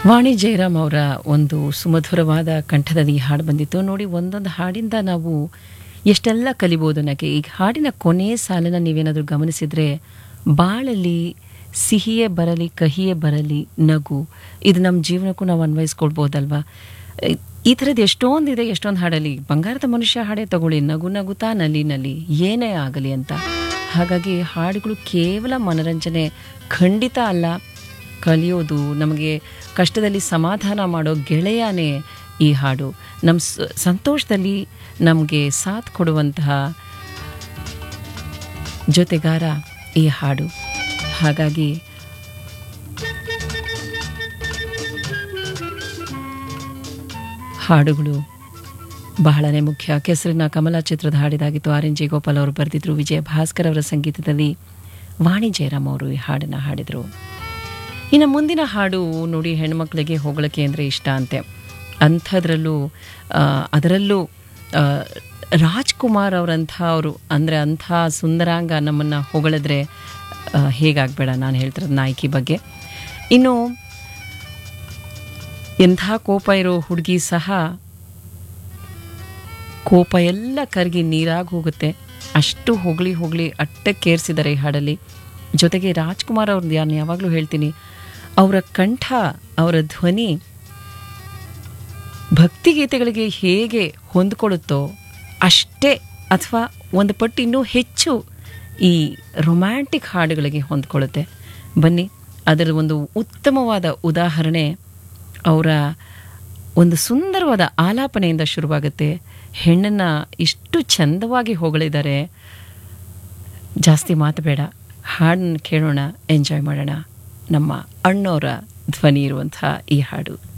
ವಾಣಿ ಜಯರಾಮ್ ಅವರ ಒಂದು ಸುಮಧುರವಾದ ಕಂಠದ ಈ ಹಾಡು ಬಂದಿತ್ತು ನೋಡಿ ಒಂದೊಂದು ಹಾಡಿಂದ ನಾವು ಎಷ್ಟೆಲ್ಲ ಕಲಿಬೋದು ನನಗೆ ಈಗ ಹಾಡಿನ ಕೊನೆ ಸಾಲನ್ನ ನೀವೇನಾದರೂ ಗಮನಿಸಿದರೆ ಬಾಳಲ್ಲಿ ಸಿಹಿಯೇ ಬರಲಿ ಕಹಿಯೇ ಬರಲಿ ನಗು ಇದು ನಮ್ಮ ಜೀವನಕ್ಕೂ ನಾವು ಅನ್ವಯಿಸ್ಕೊಳ್ಬೋದಲ್ವಾ ಈ ಥರದ್ದು ಎಷ್ಟೊಂದಿದೆ ಎಷ್ಟೊಂದು ಹಾಡಲ್ಲಿ ಬಂಗಾರದ ಮನುಷ್ಯ ಹಾಡೇ ತಗೊಳ್ಳಿ ನಗು ನಗುತ್ತಾ ನಲಿ ನಲಿ ಏನೇ ಆಗಲಿ ಅಂತ ಹಾಗಾಗಿ ಹಾಡುಗಳು ಕೇವಲ ಮನರಂಜನೆ ಖಂಡಿತ ಅಲ್ಲ ಕಲಿಯೋದು ನಮಗೆ ಕಷ್ಟದಲ್ಲಿ ಸಮಾಧಾನ ಮಾಡೋ ಗೆಳೆಯನೇ ಈ ಹಾಡು ನಮ್ಮ ಸ- ಸಂತೋಷದಲ್ಲಿ ನಮಗೆ ಸಾಥ್ ಕೊಡುವಂತಹ ಜೊತೆಗಾರ ಈ ಹಾಡು ಹಾಗಾಗಿ ಹಾಡುಗಳು ಬಹಳನೇ ಮುಖ್ಯ ಕೆಸರಿನ ಕಮಲ ಚಿತ್ರದ ಹಾಡಿದಾಗಿತ್ತು ಆರ್ ಎನ್ ಜಿ ಗೋಪಾಲ್ ಅವರು ಬರೆದಿದ್ರು ವಿಜಯ ಭಾಸ್ಕರ್ ಅವರ ಸಂಗೀತದಲ್ಲಿ ವಾಣಿ ಜಯರಾಮ್ ಅವರು ಈ ಹಾಡನ್ನು ಹಾಡಿದರು ಇನ್ನು ಮುಂದಿನ ಹಾಡು ನೋಡಿ ಹೆಣ್ಮಕ್ಳಿಗೆ ಹೊಗಳಕ್ಕೆ ಅಂದರೆ ಇಷ್ಟ ಅಂತೆ ಅಂಥದ್ರಲ್ಲೂ ಆ, ಅದರಲ್ಲೂ ಆ, ರಾಜ್ಕುಮಾರ್ ಅವರಂಥ ಅವರು ಅಂದರೆ ಅಂಥ ಸುಂದರಾಂಗ ನಮ್ಮನ್ನು ಹೊಗಳಿದ್ರೆ ಆ, ಹೇಗಾಗಬೇಡ ನಾನು ಹೇಳ್ತಿರೋದು ನಾಯಕಿ ಬಗ್ಗೆ ಇನ್ನು ಎಂಥ ಕೋಪ ಇರೋ ಹುಡುಗಿ ಸಹ ಕೋಪ ಎಲ್ಲ ಕರಗಿ ನೀರಾಗಿ ಹೋಗುತ್ತೆ ಅಷ್ಟು ಹೊಗಳಿ ಹೊಗಳಿ ಅಟ್ಟಕ್ಕೇರಿಸಿದ್ದಾರೆ ಈ ಹಾಡಲ್ಲಿ ಜೊತೆಗೆ ರಾಜ್ಕುಮಾರ್ ಅವ್ರದ್ದು ನಾನು ಯಾವಾಗಲೂ ಹೇಳ್ತೀನಿ ಅವರ ಕಂಠ ಅವರ ಧ್ವನಿ ಭಕ್ತಿಗೀತೆಗಳಿಗೆ ಹೇಗೆ ಹೊಂದ್ಕೊಳ್ಳುತ್ತೋ ಅಷ್ಟೇ ಅಥವಾ ಒಂದು ಪಟ್ಟು ಇನ್ನೂ ಹೆಚ್ಚು ಈ ರೊಮ್ಯಾಂಟಿಕ್ ಹಾಡುಗಳಿಗೆ ಹೊಂದ್ಕೊಳ್ಳುತ್ತೆ ಬನ್ನಿ ಅದರ ಒಂದು ಉತ್ತಮವಾದ ಉದಾಹರಣೆ ಅವರ ಒಂದು ಸುಂದರವಾದ ಆಲಾಪನೆಯಿಂದ ಶುರುವಾಗುತ್ತೆ ಹೆಣ್ಣನ್ನು ಇಷ್ಟು ಚಂದವಾಗಿ ಹೊಗಳಿದ್ದಾರೆ ಜಾಸ್ತಿ ಮಾತು ಬೇಡ ಹಾಡನ್ನು ಕೇಳೋಣ ಎಂಜಾಯ್ ಮಾಡೋಣ ನಮ್ಮ ಅಣ್ಣವರ ಧ್ವನಿ ಇರುವಂಥ ಈ ಹಾಡು